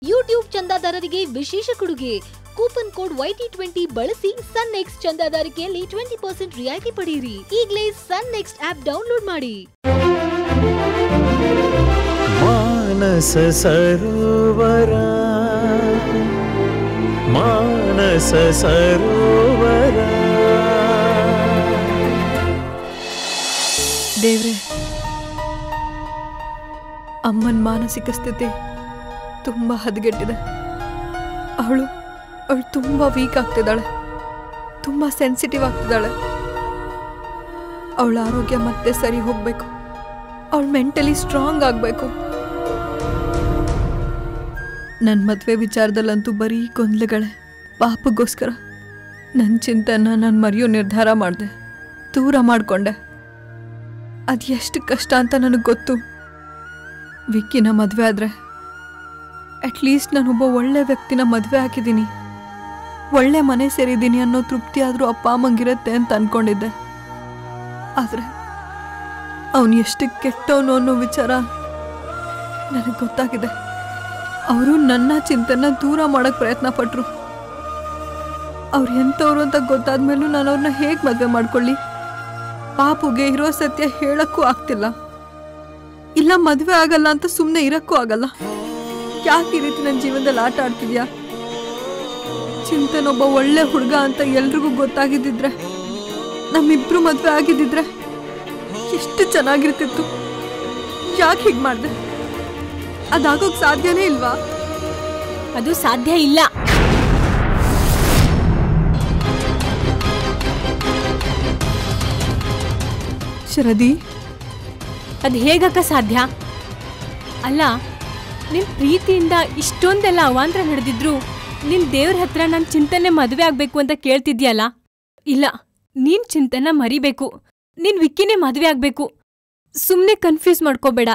YouTube ಚಂದಾದಾರರಿಗೆ ವಿಶೇಷ ಕೊಡುಗೆ coupon code YT twenty ಬಳಸಿ ಸನ್ ನೆಕ್ಸ್ಟ್ ಚಂದಾದಾರಿಕೆಯಲ್ಲಿ ಟ್ವೆಂಟಿ ಪರ್ಸೆಂಟ್ ರಿಯಾಯಿತಿ ಪಡೆಯಿರಿ ಈಗಲೇ ಸನ್ ನೆಕ್ಸ್ಟ್ ಆಪ್ ಡೌನ್ಲೋಡ್ ಮಾಡಿ ಮಾನಸ ಸರೋವರ ಮಾನಸ ಸರೋವರ ದೇವ್ರೆ ಅಮ್ಮನ ಮಾನಸಿಕ ಸ್ಥಿತಿ ತುಂಬ ಹದಗೆಟ್ಟಿದೆ ಅವಳು ಅವಳು ತುಂಬ ವೀಕ್ ಆಗ್ತಿದ್ದಾಳೆ ತುಂಬ ಸೆನ್ಸಿಟಿವ್ ಆಗ್ತಿದ್ದಾಳೆ ಅವಳ ಆರೋಗ್ಯ ಮತ್ತೆ ಸರಿ ಹೋಗಬೇಕು ಅವಳು ಮೆಂಟಲಿ ಸ್ಟ್ರಾಂಗ್ ಆಗಬೇಕು ನನ್ನ ಮದುವೆ ವಿಚಾರದಲ್ಲಂತೂ ಬರೀ ಗೊಂದಲಗಳೇ ಪಾಪಗೋಸ್ಕರ ನನ್ನ ಚಿಂತನ ನಾನು ಮರೆಯೋ ನಿರ್ಧಾರ ಮಾಡಿದೆ ದೂರ ಮಾಡಿಕೊಂಡೆ ಅದು ಎಷ್ಟು ಕಷ್ಟ ಅಂತ ನನಗೆ ಗೊತ್ತು ವಿಕ್ಕಿನ ಮದುವೆ ಆದರೆ ಅಟ್ಲೀಸ್ಟ್ ನಾನೊಬ್ಬ ಒಳ್ಳೆ ವ್ಯಕ್ತಿನ ಮದುವೆ ಹಾಕಿದ್ದೀನಿ ಒಳ್ಳೆ ಮನೆ ಸೇರಿದ್ದೀನಿ ಅನ್ನೋ ತೃಪ್ತಿ ಆದರೂ ಅಪ್ಪ ಅಮ್ಮಂಗಿರುತ್ತೆ ಅಂತ ಅನ್ಕೊಂಡಿದ್ದೆ ಆದರೆ ಅವನು ಎಷ್ಟು ಕೆಟ್ಟವನು ಅನ್ನೋ ವಿಚಾರ ನನಗೆ ಗೊತ್ತಾಗಿದೆ ಅವರು ನನ್ನ ಚಿಂತನ ದೂರ ಮಾಡೋಕ್ಕೆ ಪ್ರಯತ್ನ ಪಟ್ಟರು ಅವ್ರು ಎಂಥವ್ರು ಅಂತ ಗೊತ್ತಾದ ಮೇಲೂ ನಾನು ಅವ್ರನ್ನ ಹೇಗೆ ಮದುವೆ ಮಾಡ್ಕೊಳ್ಳಿ ಪಾಪುಗೆ ಇರೋ ಸತ್ಯ ಹೇಳಕ್ಕೂ ಆಗ್ತಿಲ್ಲ ಇಲ್ಲ ಮದುವೆ ಆಗಲ್ಲ ಅಂತ ಸುಮ್ಮನೆ ಇರಕ್ಕೂ ಆಗಲ್ಲ ಯಾಕೆ ಈ ರೀತಿ ನನ್ನ ಜೀವನದಲ್ಲಿ ಆಟ ಆಡ್ತಿದ್ಯಾ ಚಿಂತನೊಬ್ಬ ಒಳ್ಳೆ ಹುಡುಗ ಅಂತ ಎಲ್ರಿಗೂ ಗೊತ್ತಾಗಿದ್ದಿದ್ರೆ ನಮ್ಮಿಬ್ರು ಮದುವೆ ಆಗಿದ್ದಿದ್ರೆ ಎಷ್ಟು ಚೆನ್ನಾಗಿರ್ತಿತ್ತು ಯಾಕೆ ಹೀಗೆ ಮಾಡಿದೆ ಅದಾಗೋಕ್ ಸಾಧ್ಯನೇ ಇಲ್ವಾ ಅದು ಸಾಧ್ಯ ಇಲ್ಲ ಶರದಿ ಅದು ಹೇಗಕ್ಕ ಸಾಧ್ಯ ಅಲ್ಲ ನಿನ್ ಪ್ರೀತಿಯಿಂದ ಇಷ್ಟೊಂದೆಲ್ಲ ಅವಾಂತರ ನಡೆದಿದ್ರು ನಿನ್ ದೇವ್ರ ಹತ್ರ ನನ್ನ ಚಿಂತನೆ ಮದುವೆ ಆಗ್ಬೇಕು ಅಂತ ಕೇಳ್ತಿದ್ಯಲ್ಲ ಇಲ್ಲ ನೀನ್ ಚಿಂತನ ಮರಿಬೇಕು ನೀನ್ ವಿಕ್ಕಿನೇ ಮದುವೆ ಆಗ್ಬೇಕು ಸುಮ್ಮನೆ ಕನ್ಫ್ಯೂಸ್ ಮಾಡ್ಕೋಬೇಡ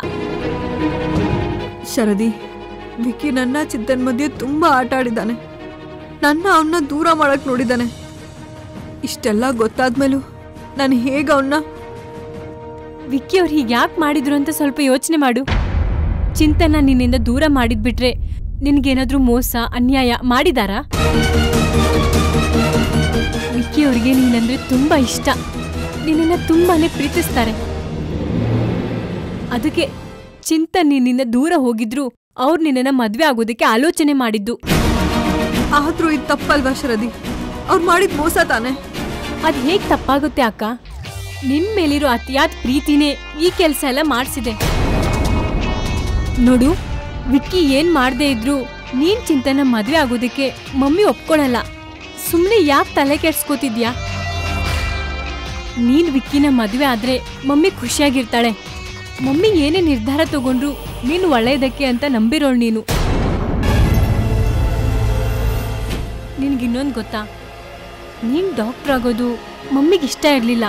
ಶರದಿ ವಿಕಿ ನನ್ನ ಚಿಂತನ್ ಮಧ್ಯೆ ತುಂಬಾ ಆಟ ಆಡಿದ್ದಾನೆ ನನ್ನ ಅವನ್ನ ದೂರ ಮಾಡಕ್ ನೋಡಿದ್ದಾನೆ ಇಷ್ಟೆಲ್ಲ ಗೊತ್ತಾದ್ಮೇಲೂ ನಾನು ಹೇಗೆ ಅವನ್ನ ವಿಕ್ಕಿ ಅವ್ರು ಹೀಗೆ ಯಾಕೆ ಮಾಡಿದ್ರು ಅಂತ ಸ್ವಲ್ಪ ಯೋಚನೆ ಮಾಡು ಚಿಂತನ ನಿನ್ನಿಂದ ದೂರ ಮಾಡಿದ್ಬಿಟ್ರೆ ನಿನ್ಗೇನಾದ್ರೂ ಮೋಸ ಅನ್ಯಾಯ ಮಾಡಿದಾರಾ ವಿಕ್ಕಿ ಅವ್ರಿಗೆ ನೀನಂದ್ರೆ ತುಂಬಾ ಇಷ್ಟ ನಿನ್ನನ್ನ ತುಂಬಾನೇ ಪ್ರೀತಿಸ್ತಾರೆ ಅದಕ್ಕೆ ಚಿಂತನ್ ನಿನ್ನಿಂದ ದೂರ ಹೋಗಿದ್ರು ಅವ್ರು ನಿನ್ನನ್ನ ಮದ್ವೆ ಆಗೋದಕ್ಕೆ ಆಲೋಚನೆ ಮಾಡಿದ್ದು ಆದ್ರೂ ಇದು ತಪ್ಪಲ್ವಾ ಶರದಿ ಅವ್ರು ಮಾಡಿದ ಮೋಸ ತಾನೆ ಅದ್ ಹೇಗ್ ತಪ್ಪಾಗುತ್ತೆ ಅಕ್ಕ ನಿನ್ ಮೇಲಿರೋ ಅತಿಯಾದ ಪ್ರೀತಿನೇ ಈ ಕೆಲ್ಸ ಎಲ್ಲ ಮಾಡ್ಸಿದೆ ನೋಡು ವಿಕ್ಕಿ ಏನ್ ಮಾಡ್ದೇ ಇದ್ರು ನೀನ್ ಚಿಂತನ ಮದ್ವೆ ಆಗೋದಕ್ಕೆ ಮಮ್ಮಿ ಒಪ್ಕೊಳಲ್ಲ ಸುಮ್ನೆ ಯಾಕೆ ತಲೆ ಕೆಡ್ಸ್ಕೋತಿದ್ಯಾ ನೀನ್ ವಿಕ್ಕಿನ ಮದ್ವೆ ಆದ್ರೆ ಮಮ್ಮಿ ಖುಷಿಯಾಗಿರ್ತಾಳೆ ಮಮ್ಮಿ ಏನೇ ನಿರ್ಧಾರ ತಗೊಂಡ್ರು ನೀನು ಒಳ್ಳೆಯದಕ್ಕೆ ಅಂತ ನಂಬಿರೋಳ್ ನೀನು ನಿನ್ಗಿನ್ನೊಂದು ಗೊತ್ತಾ ನೀನ್ ಡಾಕ್ಟರ್ ಆಗೋದು ಮಮ್ಮಿಗೆ ಇಷ್ಟ ಇರಲಿಲ್ಲ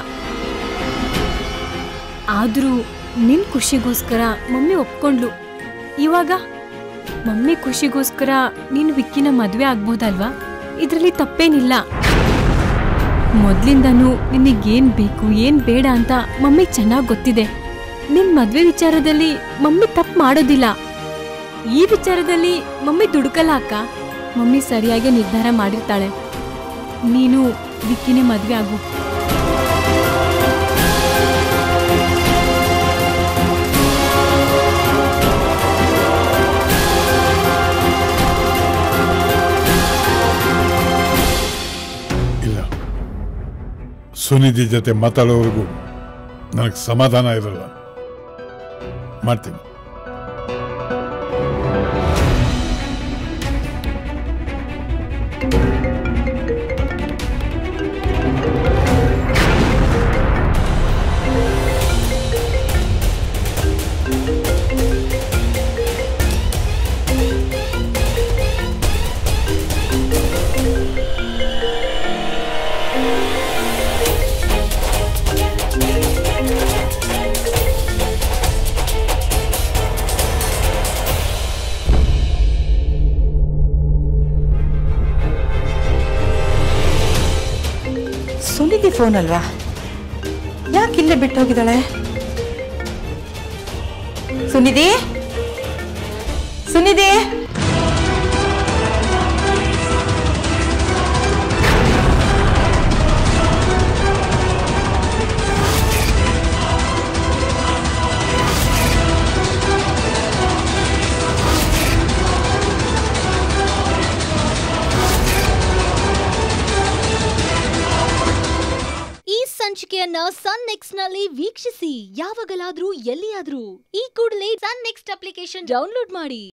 ಆದರೂ ನಿನ್ ಖುಷಿಗೋಸ್ಕರ ಮಮ್ಮಿ ಒಪ್ಕೊಂಡ್ಲು ಇವಾಗ ಮಮ್ಮಿ ಖುಷಿಗೋಸ್ಕರ ನೀನು ವಿಕ್ಕಿನ ಮದುವೆ ಆಗ್ಬೋದಲ್ವಾ ಇದರಲ್ಲಿ ತಪ್ಪೇನಿಲ್ಲ ಮೊದ್ಲಿಂದನೂ ನಿನಗೇನ್ ಬೇಕು ಏನ್ ಬೇಡ ಅಂತ ಮಮ್ಮಿ ಚೆನ್ನಾಗಿ ಗೊತ್ತಿದೆ ನಿನ್ ಮದ್ವೆ ವಿಚಾರದಲ್ಲಿ ಮಮ್ಮಿ ತಪ್ಪು ಮಾಡೋದಿಲ್ಲ ಈ ವಿಚಾರದಲ್ಲಿ ಮಮ್ಮಿ ದುಡುಕಲ್ಲ ಅಕ್ಕ ಮಮ್ಮಿ ಸರಿಯಾಗಿ ನಿರ್ಧಾರ ಮಾಡಿರ್ತಾಳೆ ನೀನು ವಿಕ್ಕಿನೇ ಮದ್ವೆ ಆಗು ಇಲ್ಲ ಸುನಿಧಿ ಜೊತೆ ಮಾತಾಡೋವರೆಗೂ ನನಗೆ ಸಮಾಧಾನ ಇರಲ್ಲ ಮಾಡ್ತೀನಿ ಸುನಿಧಿ ಫೋನ್ ಅಲ್ವಾ ಯಾಕೆ ಇಲ್ಲೇ ಬಿಟ್ಟು ಹೋಗಿದ್ದಾಳೆ ಸುನಿಧಿ ಸುನಿಧಿ ಸಂಚಿಕೆಯನ್ನ ಸನ್ ನೆಕ್ಸ್ಟ್ ನಲ್ಲಿ ವೀಕ್ಷಿಸಿ ಯಾವಾಗಲಾದ್ರೂ ಎಲ್ಲಿಯಾದ್ರೂ ಈ ಕೂಡಲೇ ಸನ್ ನೆಕ್ಸ್ಟ್ ಅಪ್ಲಿಕೇಶನ್ ಡೌನ್ಲೋಡ್ ಮಾಡಿ